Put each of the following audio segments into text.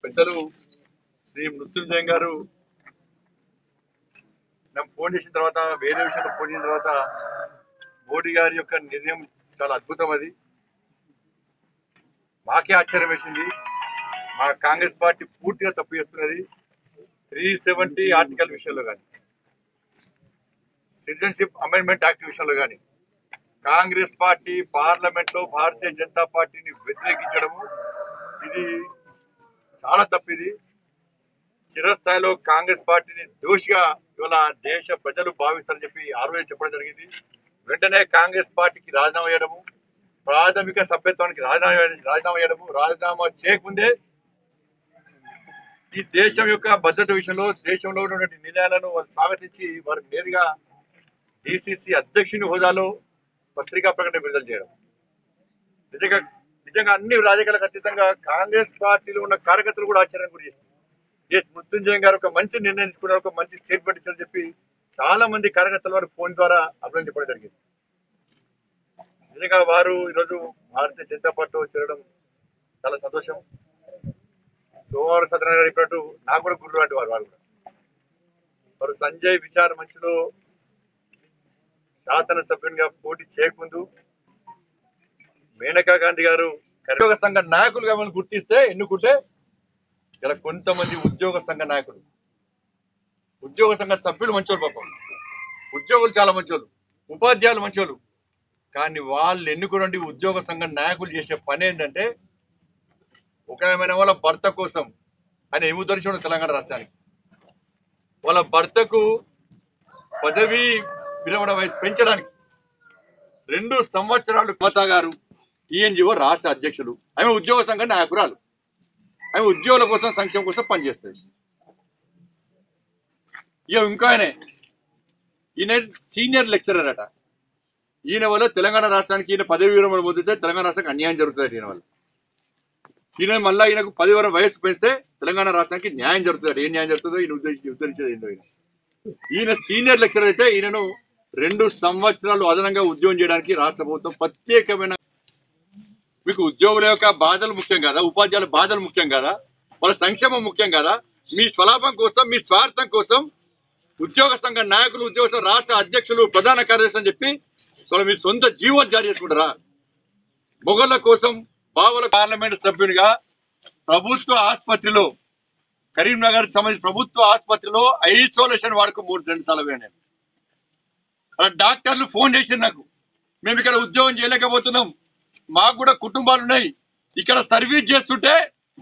పెద్దలు శ్రీ మృత్యుంజయం గారు నాకు ఫోన్ చేసిన తర్వాత వేరే విషయంలో ఫోన్ చేసిన తర్వాత మోడీ గారి యొక్క నిర్ణయం చాలా అద్భుతం అది మాకే ఆశ్చర్యం వేసింది మా కాంగ్రెస్ పార్టీ పూర్తిగా తప్పు చేస్తున్నది త్రీ సెవెంటీ ఆర్టికల్ విషయంలో కానీ సిటిజన్షిప్ అమెండ్మెంట్ యాక్ట్ విషయంలో కానీ కాంగ్రెస్ పార్టీ పార్లమెంట్ లో భారతీయ జనతా పార్టీని వ్యతిరేకించడము ఇది చాలా తప్పిది చిరస్థాయిలో కాంగ్రెస్ పార్టీని దోషిగా ఇవాళ దేశ ప్రజలు భావిస్తారని చెప్పి ఆ రోజు చెప్పడం జరిగింది వెంటనే కాంగ్రెస్ పార్టీకి రాజీనామా చేయడము ప్రాథమిక సభ్యత్వానికి రాజీనామా చేయడం- రాజీనామా చేయడము రాజీనామా చేయకముందే ఈ దేశం యొక్క భద్రత విషయంలో దేశంలో ఉన్నటువంటి నిర్ణయాలను వాళ్ళు స్వాగతించి వారికి నేరుగా డిసిసి అధ్యక్షుని హోదాలో పత్రికా ప్రకటన విడుదల చేయడం నిజంగా నిజంగా అన్ని రాజకీయాలకు అతీతంగా కాంగ్రెస్ పార్టీలో ఉన్న కార్యకర్తలు కూడా ఆశ్చర్యం గురి చేసింది ఎస్ మృత్యుంజయం గారు ఒక మంచి నిర్ణయం తీసుకున్నారు ఒక మంచి స్టేట్మెంట్ ఇచ్చారని చెప్పి చాలా మంది కార్యకర్తల వారు ఫోన్ ద్వారా అభినందించడం జరిగింది నిజంగా వారు ఈరోజు భారతీయ జనతా పార్టీలో చేరడం చాలా సంతోషం సోమవారం సత్యనారాయణ గారు చెప్పినట్టు నాకు కూడా గురు లాంటి వారు వారు కూడా వారు సంజయ్ విచార మంచిలో శాసనసభ్యునిగా పోటీ చేయకముందు మేనకా గాంధీ గారు ఉద్యోగ సంఘ నాయకులుగా మనం గుర్తిస్తే ఎన్నుకుంటే ఇలా కొంతమంది ఉద్యోగ సంఘ నాయకులు ఉద్యోగ సంఘ సభ్యులు మంచోళ్ళు పాపం ఉద్యోగులు చాలా మంచోళ్ళు ఉపాధ్యాయులు మంచోళ్ళు కానీ వాళ్ళు ఎన్నుకున్నటువంటి ఉద్యోగ సంఘ నాయకులు చేసే పని ఏంటంటే ఒక ఆమెన వాళ్ళ భర్త కోసం ఆయన ఏమి ఉద్ధరించడం తెలంగాణ రాష్ట్రానికి వాళ్ళ భర్తకు పదవి విరమణ వయసు పెంచడానికి రెండు సంవత్సరాలు మమతా గారు టీఎన్జిఓ రాష్ట్ర అధ్యక్షులు ఆమె ఉద్యోగ సంఘ నాయకురాలు ఆమె ఉద్యోగుల కోసం సంక్షేమం కోసం పనిచేస్తుంది ఇక ఇంకో ఆయనే ఈయన సీనియర్ లెక్చరర్ అట ఈయన వల్ల తెలంగాణ రాష్ట్రానికి ఈయన పదవి విరమణ పొందితే తెలంగాణ రాష్ట్రానికి అన్యాయం జరుగుతుంది ఈయన వల్ల ఈయన మళ్ళా ఈయనకు పది వరకు వయసు పెంచితే తెలంగాణ రాష్ట్రానికి న్యాయం జరుగుతుంది ఏం న్యాయం జరుగుతుందో ఈయన ఉద్దేశించి ఉద్ధరించేది ఏందో ఈయన ఈయన సీనియర్ లెక్చరర్ అయితే ఈయనను రెండు సంవత్సరాలు అదనంగా ఉద్యోగం చేయడానికి రాష్ట్ర ప్రభుత్వం ప్రత్యేకమైన మీకు ఉద్యోగుల యొక్క బాధలు ముఖ్యం కదా ఉపాధ్యాయుల బాధలు ముఖ్యం కదా వాళ్ళ సంక్షేమం ముఖ్యం కదా మీ స్వలాభం కోసం మీ స్వార్థం కోసం ఉద్యోగ సంఘ నాయకులు ఉద్యోగ సంఘ రాష్ట్ర అధ్యక్షులు ప్రధాన కార్యదర్శి అని చెప్పి వాళ్ళ మీ సొంత జీవోలు జారీ చేసుకుంటారా మొగళ్ళ కోసం బావుల పార్లమెంట్ సభ్యునిగా ప్రభుత్వ ఆసుపత్రిలో కరీంనగర్ సంబంధించిన ప్రభుత్వ ఆసుపత్రిలో ఐసోలేషన్ వాడుకు మూడు రెండు సార్లు పోయాను అలా డాక్టర్లు ఫోన్ చేశారు నాకు మేము ఇక్కడ ఉద్యోగం చేయలేకపోతున్నాం మాకు కూడా కుటుంబాలు ఉన్నాయి ఇక్కడ సర్వీస్ చేస్తుంటే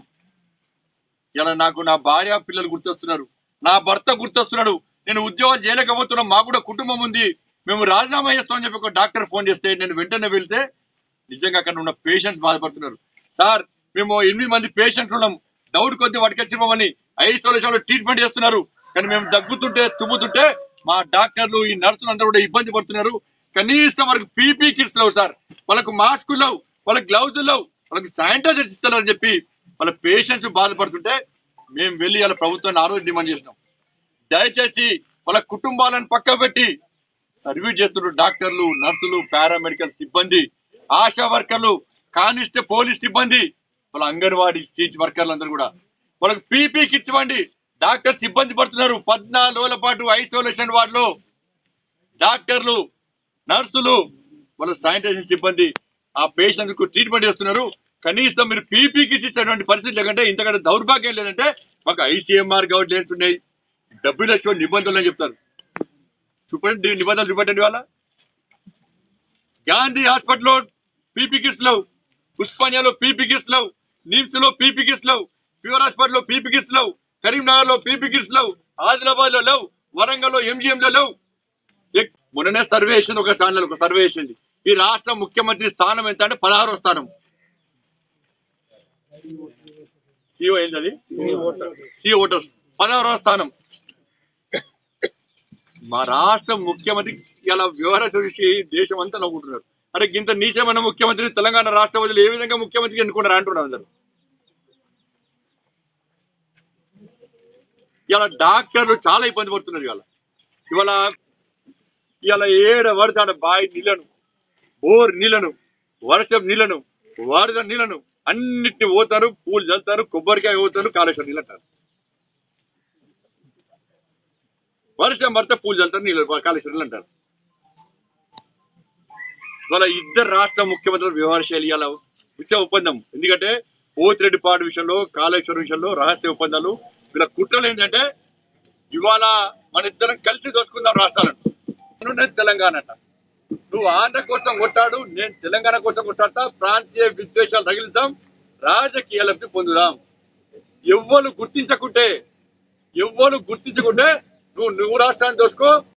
ఇలా నాకు నా భార్య పిల్లలు గుర్తొస్తున్నారు నా భర్త గుర్తొస్తున్నాడు నేను ఉద్యోగం చేయలేకపోతున్నాం మాకు కూడా కుటుంబం ఉంది మేము రాజీనామా చేస్తామని చెప్పి ఒక డాక్టర్ ఫోన్ చేస్తే నేను వెంటనే వెళ్తే నిజంగా అక్కడ ఉన్న పేషెంట్స్ బాధపడుతున్నారు సార్ మేము ఎనిమిది మంది పేషెంట్లు ఉన్నాం డౌట్ కొద్ది పట్టుకొచ్చిపోమని ఐసోలేషన్ లో ట్రీట్మెంట్ చేస్తున్నారు కానీ మేము దగ్గుతుంటే తుమ్ముతుంటే మా డాక్టర్లు ఈ నర్సులు అందరూ కూడా ఇబ్బంది పడుతున్నారు కనీసం వాళ్ళకి పీపీ కిట్స్ లేవు సార్ వాళ్ళకు మాస్కులు లేవు వాళ్ళకి గ్లౌజులు లేవు వాళ్ళకి శానిటైజర్స్ ఇస్తున్నారు అని చెప్పి వాళ్ళ పేషెంట్స్ బాధపడుతుంటే మేము వెళ్ళి వాళ్ళ ప్రభుత్వాన్ని ఆ రోజు డిమాండ్ చేసినాం దయచేసి వాళ్ళ కుటుంబాలను పక్క పెట్టి సర్వీస్ చేస్తున్న డాక్టర్లు నర్సులు పారామెడికల్ సిబ్బంది ఆశా వర్కర్లు కానిస్టే పోలీస్ సిబ్బంది వాళ్ళ అంగన్వాడీ టీచ్ వర్కర్లు అందరూ కూడా వాళ్ళకి పీపీ కిట్స్ ఇవ్వండి డాక్టర్స్ ఇబ్బంది పడుతున్నారు పద్నాలుగు రోజుల పాటు ఐసోలేషన్ వార్డులో డాక్టర్లు నర్సులు వాళ్ళ శానిటైజేషన్ సిబ్బంది ఆ పేషెంట్ కు ట్రీట్మెంట్ చేస్తున్నారు కనీసం మీరు పీపీ కిట్స్ ఇచ్చేటువంటి పరిస్థితి లేకంటే ఇంతకంటే దౌర్భాగ్యం లేదంటే మాకు ఐసీఎంఆర్ గవర్నమెంట్స్ ఉన్నాయి డబ్ల్యూహెచ్ఓ నిబంధనలు అని చెప్తారు చూపండి దీ- నిబంధనలు చూపండి వాళ్ళ గాంధీ హాస్పిటల్లో పీపీ కిట్స్ లేవు ఉస్మానియాలో పీపీ కిట్స్ లేవు నిమ్స్ లో పీపీ కిట్స్ లేవు ప్యూర్ హాస్పిటల్ లో పీపీ కిట్స్ లేవు కరీంనగర్ లో పీపీ కిట్స్ లేవు ఆదిలాబాద్ లో లేవు వరంగల్ లో ఎంజిఎం లో లేవు ఎక్- మొన్ననే సర్వే వేసింది ఒక ఛానల్ ఒక సర్వే వేసింది ఈ రాష్ట్ర ముఖ్యమంత్రి స్థానం ఎంత అంటే పదహారో స్థానం సిఓ ఏంటది సి ఓటర్స్ పదహారో స్థానం మా రాష్ట్ర ముఖ్యమంత్రి ఇలా వ్యవహార చూసి దేశం అంతా నవ్వుకుంటున్నారు అరే ఇంత నీచమైన ముఖ్యమంత్రి తెలంగాణ రాష్ట్ర ప్రజలు ఏ విధంగా ముఖ్యమంత్రి ఎన్నుకున్నారు అంటున్నారు అందరు ఇలా డాక్టర్లు చాలా ఇబ్బంది పడుతున్నారు ఇవాళ ఇవాళ ఇవాళ ఏడ పడతాడ బావి నీళ్లను బోర్ నీళ్లను వర్షం నీళ్లను వరద నీళ్లను అన్నిటిని పోతారు పూలు చల్లుతారు కొబ్బరికాయ పోతారు కాళేశ్వరం నీళ్ళు అంటారు వర్షం పడితే పూలు చల్లుతారు నీళ్ళు కాళేశ్వరం నీళ్ళు అంటారు ఇవాళ ఇద్దరు రాష్ట్ర ముఖ్యమంత్రుల వ్యవహార శైలి ఇలా ఉచ్చ ఒప్పందం ఎందుకంటే పోతిరెడ్డిపాడు విషయంలో కాళేశ్వరం విషయంలో రహస్య ఒప్పందాలు వీళ్ళ కుట్రలు ఏంటంటే ఇవాళ మన ఇద్దరం కలిసి దోసుకుందాం రాష్ట్రాలను నేను తెలంగాణ అంట నువ్వు ఆంధ్ర కోసం కొట్టాడు నేను తెలంగాణ కోసం కొట్టాడతా ప్రాంతీయ విద్వేషాలు తగిలిద్దాం రాజకీయ లబ్ధి పొందుదాం ఎవ్వరు గుర్తించకుంటే ఎవ్వరు గుర్తించకుంటే నువ్వు నువ్వు రాష్ట్రాన్ని దోసుకో